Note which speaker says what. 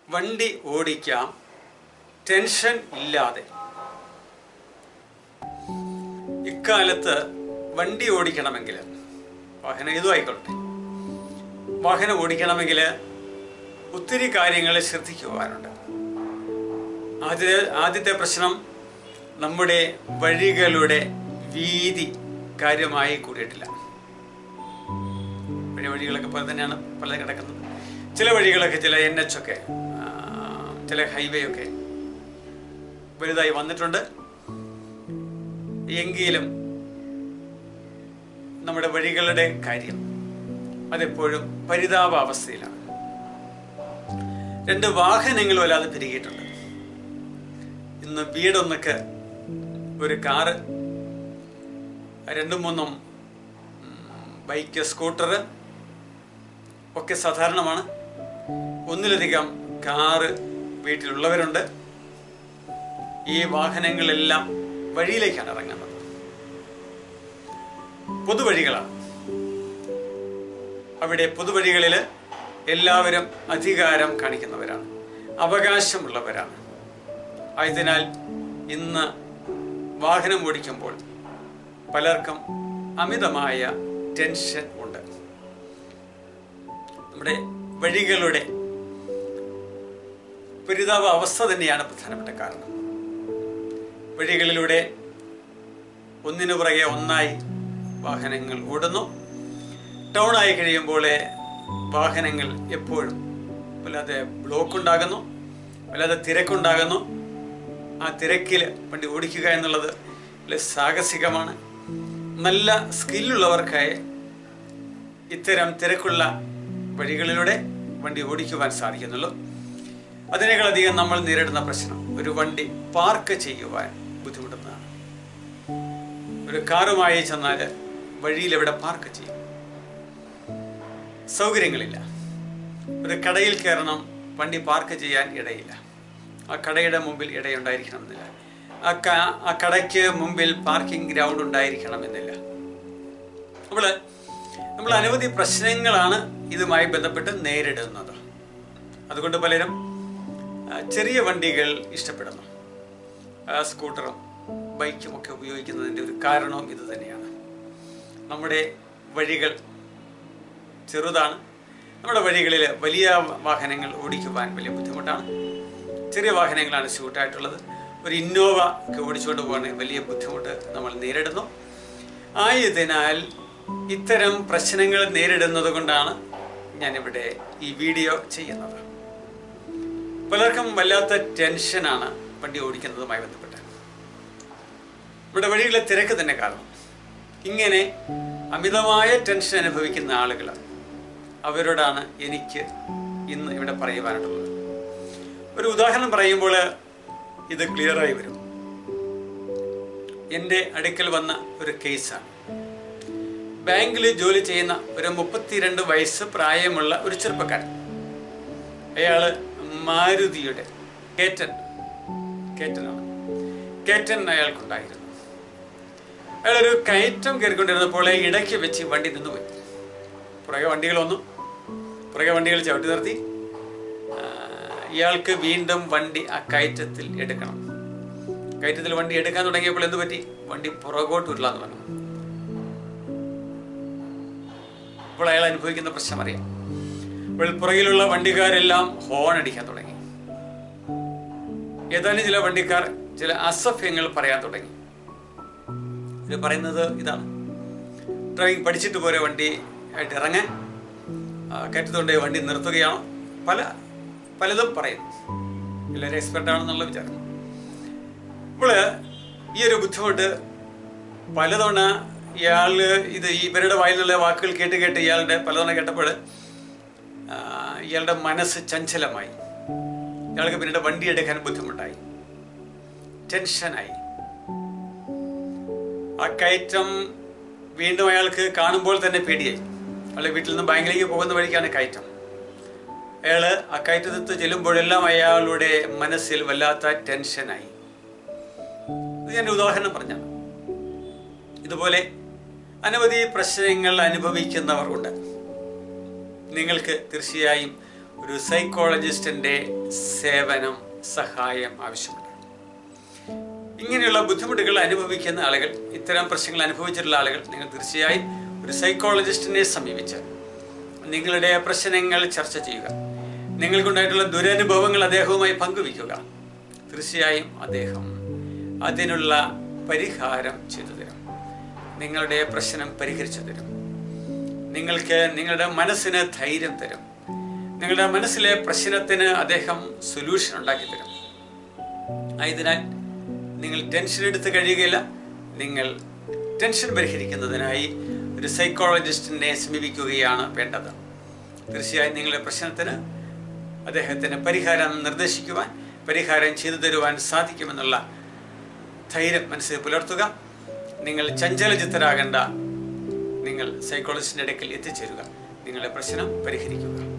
Speaker 1: വണ്ടി ഓടിക്കാം ടെൻഷൻ ഇല്ലാതെ ഇക്കാലത്ത് വണ്ടി ഓടിക്കണമെങ്കിൽ വാഹനം ഏതും ആയിക്കോട്ടെ വാഹനം ഓടിക്കണമെങ്കിൽ ഒത്തിരി കാര്യങ്ങൾ ശ്രദ്ധിക്കുവാനുണ്ട് ആദ്യ ആദ്യത്തെ പ്രശ്നം നമ്മുടെ വഴികളുടെ വീതി കാര്യമായി കൂടിയിട്ടില്ല പഴയ വഴികളൊക്കെ പോലെ തന്നെയാണ് പലതും കിടക്കുന്നത് ചില വഴികളൊക്കെ ചില എൻ എച്ച് ഒക്കെ ആ, ചില ഹൈവേ ഒക്കെ വലുതായി വന്നിട്ടുണ്ട് എങ്കിലും നമ്മുടെ വഴികളുടെ കാര്യം അതെപ്പോഴും പരിതാപാവസ്ഥയിലാണ് രണ്ട് വാഹനങ്ങൾ വല്ലാതെ പെരുകിയിട്ടുണ്ട് ഇന്ന് വീടൊന്നൊക്കെ ഒരു കാറ് രണ്ടും മൂന്നും ഉം, ബൈക്ക് സ്കൂട്ടർ ഒക്കെ സാധാരണമാണ് ഒന്നിലധികം കാറ് വീട്ടിലുള്ളവരുണ്ട് ഈ വാഹനങ്ങളെല്ലാം വഴിയിലേക്കാണ് ഇറങ്ങുന്നത് പൊതുവഴികളാണ് അവിടെ പൊതുവഴികളിൽ എല്ലാവരും അധികാരം കാണിക്കുന്നവരാണ് അവകാശമുള്ളവരാണ് ആയതിനാൽ ഇന്ന് വാഹനം ഓടിക്കുമ്പോൾ പലർക്കും അമിതമായ ടെൻഷൻ ഉണ്ട് നമ്മുടെ വഴികളുടെ പരിതാപ അവസ്ഥ തന്നെയാണ് പ്രധാനപ്പെട്ട കാരണം വഴികളിലൂടെ ഒന്നിനു പുറകെ ഒന്നായി വാഹനങ്ങൾ ഓടുന്നു ടൗൺ ആയി കഴിയുമ്പോൾ വാഹനങ്ങൾ എപ്പോഴും വല്ലാതെ ബ്ലോക്ക് ഉണ്ടാകുന്നു വല്ലാതെ തിരക്കുണ്ടാകുന്നു ആ തിരക്കിൽ വണ്ടി ഓടിക്കുക എന്നുള്ളത് വലിയ സാഹസികമാണ് നല്ല സ്കില്ലുള്ളവർക്കായി ഇത്തരം തിരക്കുള്ള വഴികളിലൂടെ വണ്ടി ഓടിക്കുവാൻ സാധിക്കുന്നുള്ളൂ അതിനേക്കാളധികം നമ്മൾ നേരിടുന്ന പ്രശ്നം ഒരു വണ്ടി പാർക്ക് ചെയ്യുവാൻ ബുദ്ധിമുട്ടുന്നതാണ് ഒരു കാറുമായി ചെന്നാൽ വഴിയിൽ എവിടെ പാർക്ക് ചെയ്യും സൗകര്യങ്ങളില്ല ഒരു കടയിൽ കയറണം വണ്ടി പാർക്ക് ചെയ്യാൻ ഇടയില്ല ആ കടയുടെ മുമ്പിൽ ഇടയുണ്ടായിരിക്കണമെന്നില്ല ആ ക ആ കടയ്ക്ക് മുമ്പിൽ പാർക്കിംഗ് ഗ്രൗണ്ട് ഉണ്ടായിരിക്കണമെന്നില്ല നമ്മൾ നമ്മൾ അനവധി പ്രശ്നങ്ങളാണ് ഇതുമായി ബന്ധപ്പെട്ട് നേരിടുന്നത് അതുകൊണ്ട് പലരും ആ, ചെറിയ വണ്ടികൾ ഇഷ്ടപ്പെടുന്നു ആ, സ്കൂട്ടറും ബൈക്കും ഒക്കെ ഉപയോഗിക്കുന്നതിൻ്റെ ഒരു കാരണവും ഇത് തന്നെയാണ് നമ്മുടെ വഴികൾ ചെറുതാണ് നമ്മുടെ വഴികളിൽ വലിയ വാഹനങ്ങൾ ഓടിക്കുവാൻ വലിയ ബുദ്ധിമുട്ടാണ് ചെറിയ വാഹനങ്ങളാണ് സ്യൂട്ടായിട്ടുള്ളത് ഒരു ഇന്നോവ ഒക്കെ ഓടിച്ചുകൊണ്ട് പോകാൻ വലിയ ബുദ്ധിമുട്ട് നമ്മൾ നേരിടുന്നു ആയതിനാൽ ഇത്തരം പ്രശ്നങ്ങൾ നേരിടുന്നത് കൊണ്ടാണ് ഞാനിവിടെ ഈ വീഡിയോ ചെയ്യുന്നത് പലർക്കും വല്ലാത്ത ടെൻഷനാണ് വണ്ടി ഓടിക്കുന്നതുമായി ബന്ധപ്പെട്ട് നമ്മുടെ വഴികളിലെ തിരക്ക് തന്നെ കാരണം ഇങ്ങനെ അമിതമായ ടെൻഷൻ അനുഭവിക്കുന്ന ആളുകൾ അവരോടാണ് എനിക്ക് ഇന്ന് ഇവിടെ പറയുവാനായിട്ടുള്ളത് ഒരു ഉദാഹരണം പറയുമ്പോൾ ഇത് ക്ലിയറായി വരും എൻ്റെ അടുക്കൽ വന്ന ഒരു കേസാണ് ബാങ്കിൽ ജോലി ചെയ്യുന്ന ഒരു മുപ്പത്തിരണ്ട് വയസ്സ് പ്രായമുള്ള ഒരു ചെറുപ്പക്കാരൻ അയാൾ മാരുതിയുടെ കേറ്റൻ കേറ്റനാണ് കേറ്റൻ അയാൾക്കുണ്ടായിരുന്നു അയാളൊരു കയറ്റം കയറിക്കൊണ്ടിരുന്നപ്പോൾ ഇടയ്ക്ക് വെച്ച് വണ്ടി നിന്നുപോയി പുറകെ വണ്ടികൾ വന്നു പുറകെ വണ്ടികൾ ചവിട്ടി നിർത്തി ആ, ഇയാൾക്ക് വീണ്ടും വണ്ടി ആ കയറ്റത്തിൽ എടുക്കണം കയറ്റത്തിൽ വണ്ടി എടുക്കാൻ തുടങ്ങിയപ്പോൾ എന്ത് പറ്റി വണ്ടി പുറകോട്ട് ഉരുളാന്ന് പറഞ്ഞു അപ്പോൾ അയാൾ അനുഭവിക്കുന്ന പ്രശ്നം അറിയാം അപ്പോൾ പുറകിലുള്ള വണ്ടിക്കാരെല്ലാം ഹോൺ അടിക്കാൻ തുടങ്ങി ഏതാനും ചില വണ്ടിക്കാർ ചില അസഭ്യങ്ങൾ പറയാൻ തുടങ്ങി ഇത് പറയുന്നത് ഇതാണ് ഡ്രൈവിംഗ് പഠിച്ചിട്ട് പോരെ വണ്ടി ആയിട്ട് ഇറങ്ങാൻ ആ, കയറ്റത്തുകൊണ്ട് വണ്ടി നിർത്തുകയാണോ പല പലതും പറയുന്നു എല്ലാവരും എക്സ്പെർട്ട് ആണെന്നുള്ള വിചാരം അപ്പോൾ ഈ ഒരു ബുദ്ധിമുട്ട് പലതവണ ഇയാള് ഇത് ഈ ഇവരുടെ വായിൽ നിന്നുള്ള വാക്കുകൾ കേട്ട് കേട്ട് ഇയാളുടെ പലതവണ കേട്ടപ്പോൾ ആ, ഇയാളുടെ മനസ്സ് ചഞ്ചലമായി ഇയാൾക്ക് പിന്നീട് വണ്ടി എടുക്കാൻ ബുദ്ധിമുട്ടായി ടെൻഷനായി ആ കയറ്റം വീണ്ടും അയാൾക്ക് കാണുമ്പോൾ തന്നെ പേടിയായി അയാൾ വീട്ടിൽ നിന്ന് ബാങ്കിലേക്ക് പോകുന്ന വഴിക്കാണ് കയറ്റം അയാൾ ആ കയറ്റത്ത് ചെല്ലുമ്പോഴെല്ലാം അയാളുടെ മനസ്സിൽ വല്ലാത്ത ടെൻഷനായി ഇത് ഞാൻ ഒരു ഉദാഹരണം പറഞ്ഞാണ് ഇതുപോലെ അനവധി പ്രശ്നങ്ങൾ അനുഭവിക്കുന്നവർ ഉണ്ട് നിങ്ങൾക്ക് തീർച്ചയായും ഒരു സൈക്കോളജിസ്റ്റിൻ്റെ സേവനം സഹായം ആവശ്യമുണ്ട് ഇങ്ങനെയുള്ള ബുദ്ധിമുട്ടുകൾ അനുഭവിക്കുന്ന ആളുകൾ ഇത്തരം പ്രശ്നങ്ങൾ അനുഭവിച്ചിട്ടുള്ള ആളുകൾ നിങ്ങൾ തീർച്ചയായും ഒരു സൈക്കോളജിസ്റ്റിനെ സമീപിച്ച് നിങ്ങളുടെ പ്രശ്നങ്ങൾ ചർച്ച ചെയ്യുക നിങ്ങൾക്കുണ്ടായിട്ടുള്ള ദുരനുഭവങ്ങൾ അദ്ദേഹവുമായി പങ്കുവയ്ക്കുക തീർച്ചയായും അദ്ദേഹം അതിനുള്ള പരിഹാരം ചെയ്തു തരും നിങ്ങളുടെ പ്രശ്നം പരിഹരിച്ചു തരും നിങ്ങൾക്ക് നിങ്ങളുടെ മനസ്സിന് ധൈര്യം തരും നിങ്ങളുടെ മനസ്സിലെ പ്രശ്നത്തിന് അദ്ദേഹം സൊല്യൂഷൻ ഉണ്ടാക്കി തരും ആയതിനാൽ നിങ്ങൾ ടെൻഷൻ എടുത്ത് കഴിയുകയില്ല നിങ്ങൾ ടെൻഷൻ പരിഹരിക്കുന്നതിനായി ഒരു സൈക്കോളജിസ്റ്റിനെ സമീപിക്കുകയാണ് വേണ്ടത് തീർച്ചയായും നിങ്ങളുടെ പ്രശ്നത്തിന് അദ്ദേഹത്തിന് പരിഹാരം നിർദ്ദേശിക്കുവാൻ പരിഹാരം ചെയ്തു തരുവാൻ സാധിക്കുമെന്നുള്ള ധൈര്യം മനസ്സിൽ പുലർത്തുക നിങ്ങൾ ചഞ്ചലചിത്തരാകേണ്ട നിങ്ങൾ സൈക്കോളജിസ്റ്റിൻ്റെ അടുക്കൽ എത്തിച്ചേരുക നിങ്ങളുടെ പ്രശ്നം പരിഹരിക്കുക